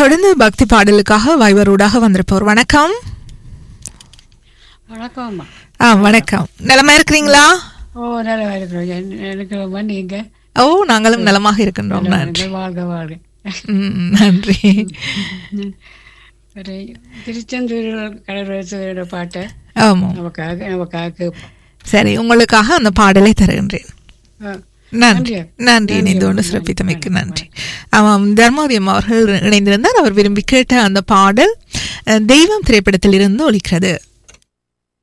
தொடர்ந்து பக்தி பாடலுக்காக வைவரூடாக வந்திருப்போர் வணக்கம் வணக்கம்மா ஆ வணக்கம் நலமா இருக்கிறீங்களா ஓ நல்லா இருக்கிறோம் என்- இருக்கிறோம்மா நீங்க ஓ நாங்களும் நலமாக இருக்கின்றோம் நல்லா நன்றி இருங்க, வாழ்க வாழ்க ம், நன்றி ஒரு திருச்செந்தூர் கடற்கரை பாட்டை ஆமாம் நமக்காக நமக்காக கேட்போம் சரி உங்களுக்காக அந்த பாடலை தருகின்றேன் ஆ, நன்றி நன்றி. நன்றி இணைந்தோடு நன்றி. சிறப்பித்தமைக்கு நன்றி ஆமாம் தர்மாவியம் அவர்கள் இணைந்திருந்தார் அவர் விரும்பி கேட்ட அந்த பாடல் அஹ், தெய்வம் திரைப்படத்தில் இருந்து ஒலிக்கிறது